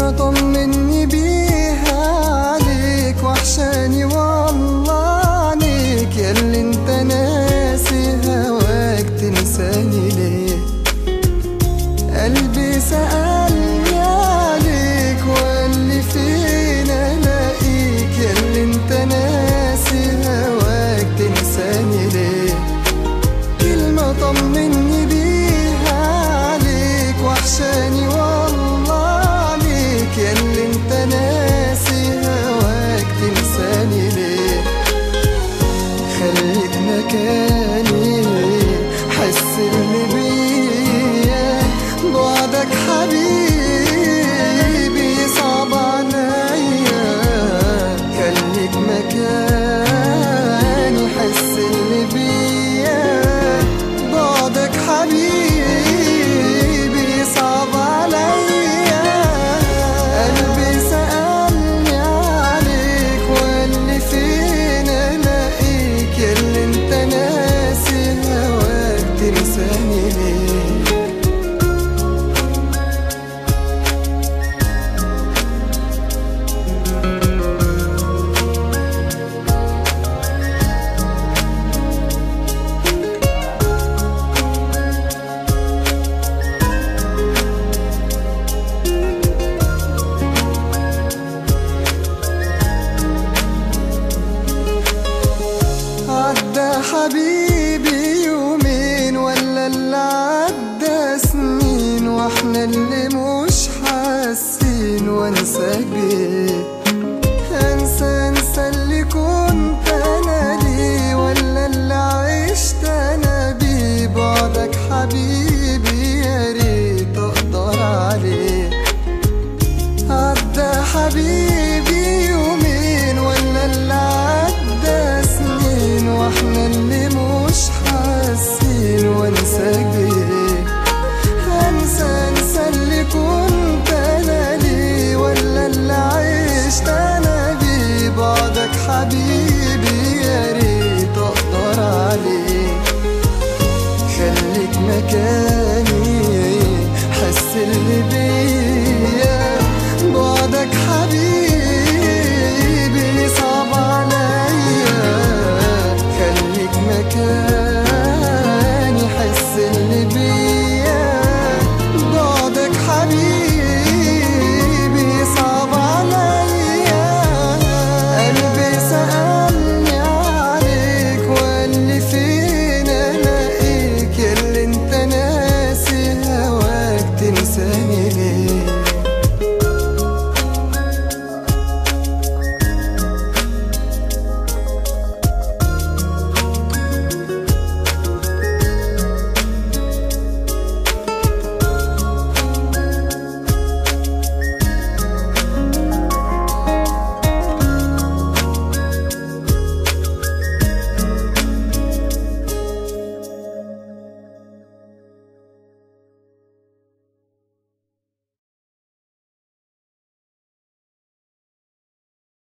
كلمة طمني بيها عليك وحشاني والله عليك ياللي انت ناسي هواك تنساني ليه قلبي سألني عليك وقال لي فين الاقيك ياللي انت ناسي هواك تنساني ليه كلمة طمني بيها عليك وحشاني والله عليك ياللي انت ناسي هواك تنساني ليه خليك مكاني حس اللي بيا بعدك حبيبي صعب عليا خليك مكاني حس اللي بيا بعدك حبيبي صعب عليا قلبي سألني عليك وقال لي فين الاقيك ياللي انت ناسي هواك تنساني ليه عدى حبيبي يومين ولا اللي عدى سنين واحنا اللي مش حاسين وانسى